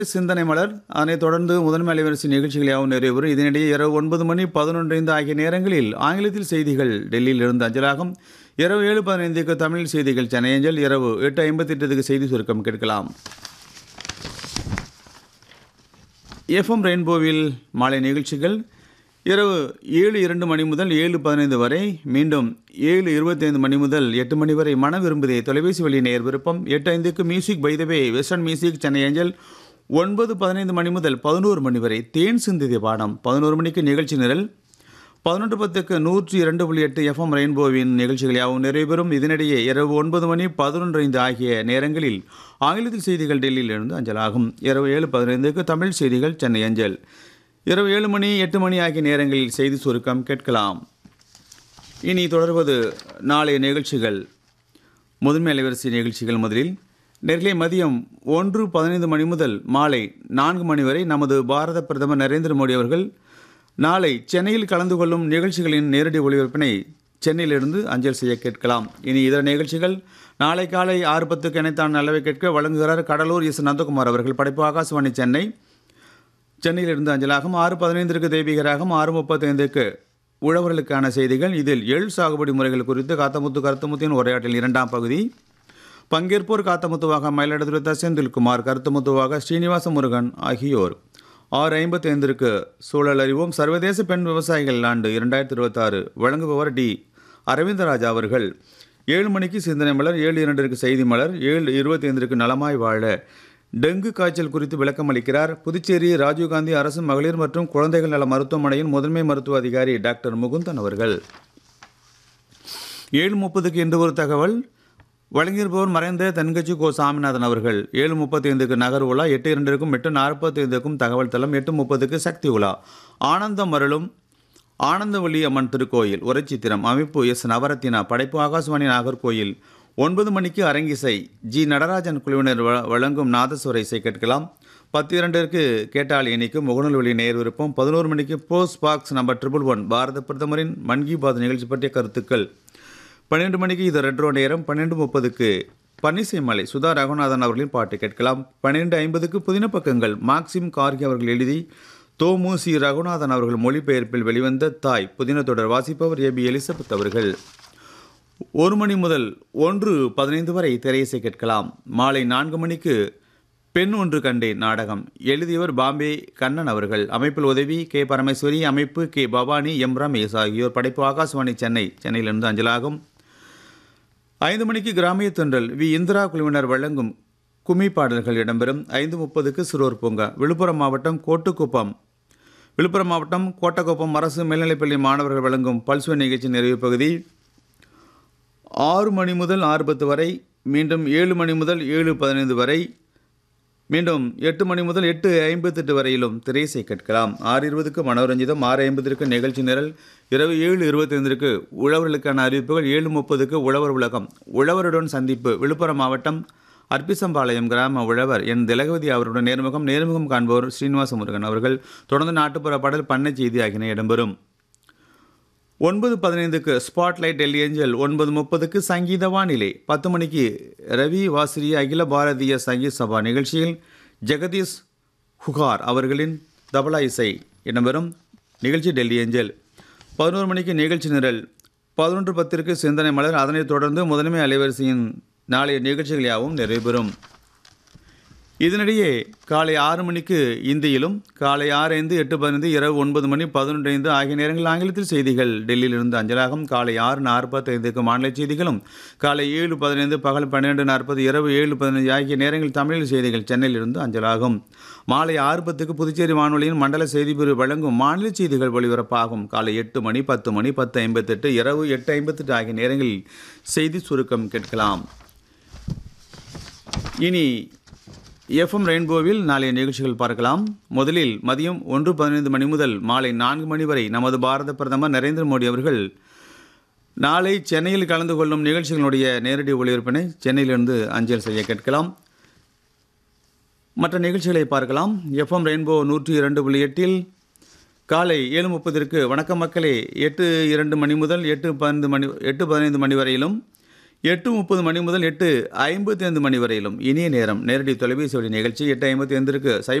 சிந்தனை மலர் அதனைத் தொடர்ந்து முதன்மை அலைவரிசை நிகழ்ச்சிகளாகவும் நிறைவேறும் இதனிடையே இரவு ஒன்பது மணி பதினொன்று ஐந்து ஆகிய நேரங்களில் ஆங்கிலத்தில் செய்திகள் டெல்லியில் இருந்து அஞ்சலாகும் இரவு ஏழு பதினைந்துக்கு தமிழில் செய்திகள் சென்னை அஞ்சல் இரவு எட்டு ஐம்பத்தி எட்டுக்கு செய்தி சுருக்கம் கேட்கலாம் எஃப்எம் ரெயின்போவில் மாலை நிகழ்ச்சிகள் இரவு ஏழு இரண்டு மணி முதல் ஏழு பதினைந்து வரை மீண்டும் ஏழு இருபத்தைந்து மணி முதல் எட்டு மணி வரை மன விரும்புதே தொலைபேசி வழி நேர் விருப்பம் எட்டு ஐந்துக்கு music by the way western music Chennai angel ஒன்பது பதினைந்து மணி முதல் பதினோரு மணி வரை தேன் சிந்திய பாடம் பதினோரு மணிக்கு நிகழ்ச்சி நிரல் பதினொன்று பத்துக்கு நூற்றி இரண்டு புள்ளி எட்டு எஃப்எம் ரெயின்போவின் நிகழ்ச்சிகள் யாவும் நிறைவேறும் இதனிடையே இரவு ஒன்பது மணி பதினொன்று ஐந்து ஆகிய நேரங்களில் ஆங்கிலத்தில் செய்திகள் டெல்லியிலிருந்து அஞ்சலாகும் இரவு ஏழு பதினைந்துக்கு தமிழ் செய்திகள் சென்னை அஞ்சல் இரவு ஏழு மணி எட்டு மணி ஆகிய நேரங்களில் செய்தி சுருக்கம் கேட்கலாம் இனி தொடர்வது நாளைய நிகழ்ச்சிகள் முதன்மை அலைவரிசை நிகழ்ச்சிகள் முதலில் நெருலை மதியம் ஒன்று பதினைந்து மணி முதல் மாலை நான்கு மணி வரை நமது பாரத பிரதமர் நரேந்திர மோடி அவர்கள் நாளை சென்னையில் கலந்து கொள்ளும் நிகழ்ச்சிகளின் நேரடி ஒளிபரப்பினை சென்னையிலிருந்து அஞ்சல் செய்ய கேட்கலாம் இனி இதர நிகழ்ச்சிகள் நாளை காலை ஆறு பத்துக்கு இணைத்தான் நல்லவை கேட்க வழங்குகிறார் கடலூர் எஸ் நந்தகுமார் அவர்கள் படைப்பு ஆகாசவாணி சென்னை சென்னையிலிருந்து அஞ்சலாகும் ஆறு பதினைந்திற்கு தெய்வீகராகும் ஆறு முப்பத்தைந்துக்கு உழவர்களுக்கான செய்திகள் இதில் எள் சாகுபடி முறைகள் குறித்து காத்தமுத்து கருத்துமுத்தின் உரையாட்டில் இரண்டாம் பகுதி பங்கேற்போர் காத்தமுத்துவாக மயிலாடுதுறை த செந்தில்குமார் கருத்துமுத்துவாக ஸ்ரீனிவாச முருகன் ஆகியோர் ஆறு ஐம்பத்தி ஐந்திற்கு சூழல் அறிவோம் சர்வதேச பெண் விவசாயிகள் ஆண்டு இரண்டாயிரத்தி இருபத்தாறு வழங்குபவர் டி அரவிந்தராஜா அவர்கள் ஏழு மணிக்கு சிந்தனை மலர் ஏழு இரண்டிற்கு செய்தி மலர் ஏழு இருபத்தி ஐந்திற்கு நலமாய் வாழ டெங்கு காய்ச்சல் குறித்து விளக்கம் அளிக்கிறார் புதுச்சேரி ராஜீவ்காந்தி அரசு மகளிர் மற்றும் குழந்தைகள் நல மருத்துவமனையின் முதன்மை மருத்துவ அதிகாரி டாக்டர் முகுந்தன் அவர்கள் ஏழு முப்பதுக்கு இன்று ஒரு தகவல் வழங்கியிருப்பவர் மறைந்த தென்கட்சி கோ சாமிநாதன் அவர்கள் ஏழு முப்பத்தி ஐந்துக்கு நகர் உலா எட்டு இரண்டிற்கும் எட்டு நாற்பத்தி ஐந்துக்கும் தகவல் தளம் எட்டு முப்பதுக்கு சக்தி உலா ஆனந்தம் மருளும் ஆனந்தவள்ளி அம்மன் திருக்கோயில் உரைச்சித்திரம் அமைப்பு எஸ் நவரத்தினா படைப்பு ஆகாசவாணி நாகர்கோயில் ஒன்பது மணிக்கு அரங்கிசை ஜி நடராஜன் குழுவினர் வ- வழங்கும் நாதஸ்வர இசை கேட்கலாம் பத்து இரண்டிற்கு கேட்டால் இணைக்கும் முகநூல்வெளி நேர் விருப்பம் பதினோரு மணிக்கு post box number triple one பாரத பிரதமரின் மன் கி பாத் நிகழ்ச்சி பற்றிய கருத்துக்கள் பன்னிரெண்டு மணிக்கு இது ரெட்ரோ நேரம் பன்னெண்டு முப்பதுக்கு பன்னிசைமலை சுதா ரகுநாதன் அவர்களின் பாட்டு கேட்கலாம் பன்னிரெண்டு ஐம்பதுக்கு புதின பக்கங்கள் மார்க்சிம் கார்கி அவர்கள் எழுதி தோமு சி ரகுநாதன் அவர்கள் மொழிபெயர்ப்பில் வெளிவந்த தாய் புதின தொடர் வாசிப்பவர் ஏபி எலிசபெத் அவர்கள் ஒரு மணி முதல் ஒன்று பதினைந்து வரை திரையிசை கேட்கலாம் மாலை நான்கு மணிக்கு பெண் ஒன்று கண்டேன் நாடகம் எழுதியவர் பாம்பே கண்ணன் அவர்கள் அமைப்பில் உதவி கே பரமேஸ்வரி அமைப்பு கே பவானி எம் ரமேஷ் ஆகியோர் படைப்பு ஆகாசவாணி சென்னை சென்னையிலிருந்து அஞ்சலாகும் ஐந்து மணிக்கு கிராமிய தென்றல் வி இந்திரா குழுவினர் வழங்கும் கும்மி பாடல்கள் இடம்பெறும் ஐந்து முப்பதுக்கு சிறுவர் பூங்கா விழுப்புரம் மாவட்டம் கோட்டுக்குப்பம் விழுப்புரம் மாவட்டம் கோட்டக்குப்பம் அரசு மேல்நிலைப்பள்ளி மாணவர்கள் வழங்கும் பல்சுவை நிகழ்ச்சி நிறைவு பகுதி ஆறு மணி முதல் ஆறு பத்து வரை மீண்டும் ஏழு மணி முதல் ஏழு பதினைந்து வரை மீண்டும் எட்டு மணி முதல் எட்டு ஐம்பத்தெட்டு வரையிலும் திரைசை கேட்கலாம் ஆறு இருபதுக்கு மனோரஞ்சிதம் ஆறு ஐம்பதற்கு நிகழ்ச்சி நிரல் இரவு ஏழு இருபத்தைந்திற்கு உழவர்களுக்கான அறிவிப்புகள் ஏழு முப்பதுக்கு உழவர் உலகம் உழவருடன் சந்திப்பு விழுப்புரம் மாவட்டம் அர்ப்பிசம்பாளையம் கிராம உழவர் என் திலகவதி அவருடன் நேர்முகம் நேர்முகம் காண்பவர் ஸ்ரீனிவாச முருகன் அவர்கள் தொடர்ந்து நாட்டுப்புற பாடல் பண்ணை செய்தி ஆகியன இடம்பெறும் ஒன்பது பதினைந்துக்கு ஸ்பாட்லைட் டெல்லி ஏஞ்சல் ஒன்பது முப்பதுக்கு சங்கீத வானிலை பத்து மணிக்கு ரவி வாசிரி அகில பாரதிய சங்கீத் சபா நிகழ்ச்சியில் ஜெகதீஷ் ஹுகார் அவர்களின் தபலா இசை இடம்பெறும் நிகழ்ச்சி டெல்லி ஏஞ்சல் பதினோரு மணிக்கு நிகழ்ச்சி நிரல் பதினொன்று பத்திற்கு சிந்தனை மலர் அதனைத் தொடர்ந்து முதன்மை அலைவரிசையின் நாளைய நிகழ்ச்சிகள் யாவும் நிறைவேறும் இதனிடையே காலை ஆறு மணிக்கு இந்தியிலும் காலை ஆறு ஐந்து எட்டு பதினைந்து இரவு ஒன்பது மணி பதினொன்று ஐந்து ஆகிய நேரங்களில் ஆங்கிலத்தில் செய்திகள் டெல்லியிலிருந்து அஞ்சலாகும் காலை ஆறு நாற்பத்தைந்துக்கு மாநில செய்திகளும் காலை ஏழு பதினைந்து பகல் பன்னிரெண்டு நாற்பது இரவு ஏழு பதினைந்து ஆகிய நேரங்களில் தமிழ் செய்திகள் சென்னையிலிருந்து அஞ்சலாகும் மாலை ஆறு பத்துக்கு புதுச்சேரி வானொலியின் மண்டல செய்தி பிரிவு வழங்கும் மாநில செய்திகள் ஒளிபரப்பாகும் காலை எட்டு மணி பத்து மணி பத்து ஐம்பத்தெட்டு இரவு எட்டு ஐம்பத்தெட்டு ஆகிய நேரங்களில் செய்தி சுருக்கம் கேட்கலாம் இனி எஃப்எம் ரெயின்போவில் நாளைய நிகழ்ச்சிகள் பார்க்கலாம் முதலில் மதியம் ஒன்று பதினைந்து மணி முதல் மாலை நான்கு மணி வரை நமது பாரத பிரதமர் நரேந்திர மோடி அவர்கள் நாளை சென்னையில் கலந்து கொள்ளும் நிகழ்ச்சிகளுடைய நேரடி ஒளிபரப்பினை சென்னையிலிருந்து அஞ்சல் செய்ய கேட்கலாம் மற்ற நிகழ்ச்சிகளை பார்க்கலாம் எஃப்எம் ரெயின்போ நூற்றி இரண்டு புள்ளி எட்டில் காலை ஏழு முப்பதிற்கு வணக்கம் மக்களே எட்டு இரண்டு மணி முதல் எட்டு பதினைந்து மணி எட்டு பதினைந்து மணி வரையிலும் எட்டு முப்பது மணி முதல் எட்டு ஐம்பத்தி ஐந்து மணி வரையிலும் இனிய நேரம் நேரடி தொலைபேசி வழி நிகழ்ச்சி எட்டு ஐம்பத்தி ஐந்திற்கு